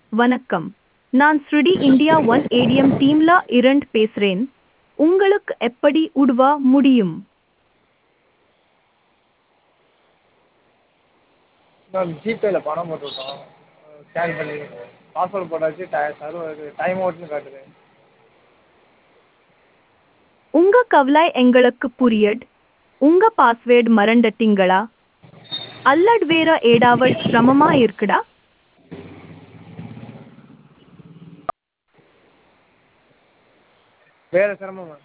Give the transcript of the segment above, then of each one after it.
வணக்கம் நான் ஸ்ருடி இந்தியா ஒன் ஏடிஎம் டீம்ல இரண்டு பேசுறேன் உங்களுக்கு எப்படி உதவ முடியும் மேம் ஜிபேயில் பணம் போட்டுவிட்டோம் ஸ்கேன் பண்ணி பாஸ்வேர்டு போட்டாச்சு டை சர்வர் டைம் அவுட்னு காட்டுது உங்க கவலை எங்களுக்கு புரியுது உங்க பாஸ்வேர்டு மறந்துட்டீங்களா அல்லது வேற ஏதாவது சிரமமா இருக்குடா வேறு சிரமம் மேம்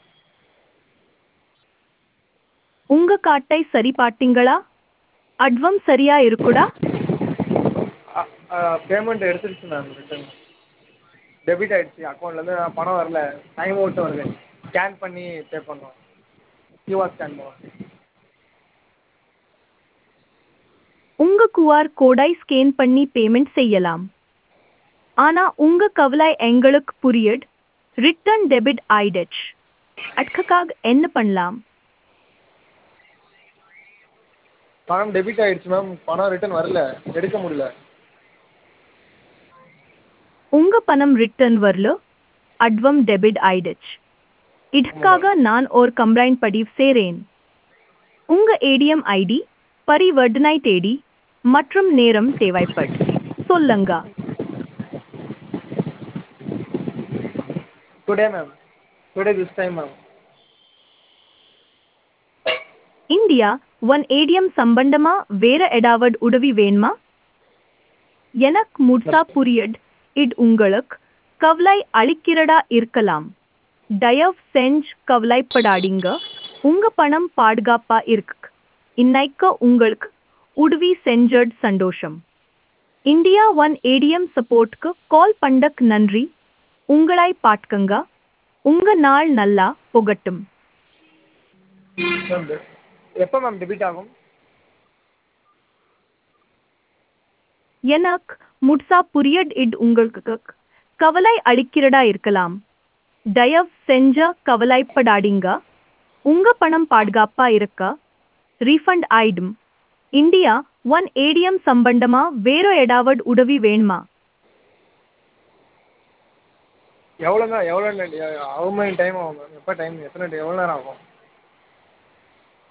உங்க காட்டை சரி பார்த்தீங்களா அட்வம் சரியா இருக்குடா பேமெண்ட் எடுத்துருச்சு மேம் ரிட்டன் டெபிட் ஆகிடுச்சு அக்கௌண்ட்லேருந்து பணம் வரல டைம் அவுட் வருது ஸ்கேன் பண்ணி பே பண்ணோம் கியூஆர் ஸ்கேன் பண்ணோம் உங்க QR கோடை ஸ்கேன் பண்ணி பேமெண்ட் செய்யலாம் ஆனா உங்க கவலை எங்களுக்கு புரியுது ரிட்டர்ன் டெபிட் ஆயிடுச்சு அதுக்காக என்ன பண்ணலாம் பணம் டெபிட் ஆகிடுச்சு மேம் பணம் ரிட்டன் வரல எடுக்க முடியல உங்க பணம் ரிட்டர்ன் வரல அட்வம் டெபிட் ஆயிடுச்சு இதுக்காக நான் ஒரு கம்ப்ளைண்ட் பதிவு செய்றேன் உங்க ஏடிஎம் ஐடி பரிவர்த்தனை தேதி மற்றும் நேரம் தேவைப்படு சொல்லுங்க today ma'am today this time ma'am India one ATM சம்பந்தமா வேற ஏதாவது உதவி வேணுமா எனக்கு முழுசா புரியுது இது உங்களுக்கு கவலை அளிக்கிறதா இருக்கலாம் தயவு செஞ்சு கவலைப்படாதீங்க உங்க பணம் பாதுகாப்பா இருக்கு இன்னைக்கு உங்களுக்கு உதவி செஞ்சது சந்தோஷம் இந்தியா ஒன் ஏடிஎம் சப்போர்ட்க்கு கால் பண்ணக்கு நன்றி உங்களை பார்த்துக்கங்க உங்க நாள் நல்லா போகட்டும் மேம் எப்போ மேம் டெபிட் ஆகும் எனக்கு முழுசா புரியுது இது உங்களுக்கு கவலை அளிக்கிறதா இருக்கலாம் தயவு செஞ்ச கவலைப்படாதீங்க உங்க பணம் பாதுகாப்பா இருக்க ரீஃபண்ட் ஆயிடும் இந்தியா ஒன் ஏடிஎம் சம்பந்தமா வேற ஏதாவது உதவி வேணுமா எவ்வளோ தான் எவ்வளோ ஹவு many டைம் ஆகும் மேம் எப்போ டைம் எத்தனை எவ்வளோ நேரம் ஆகும்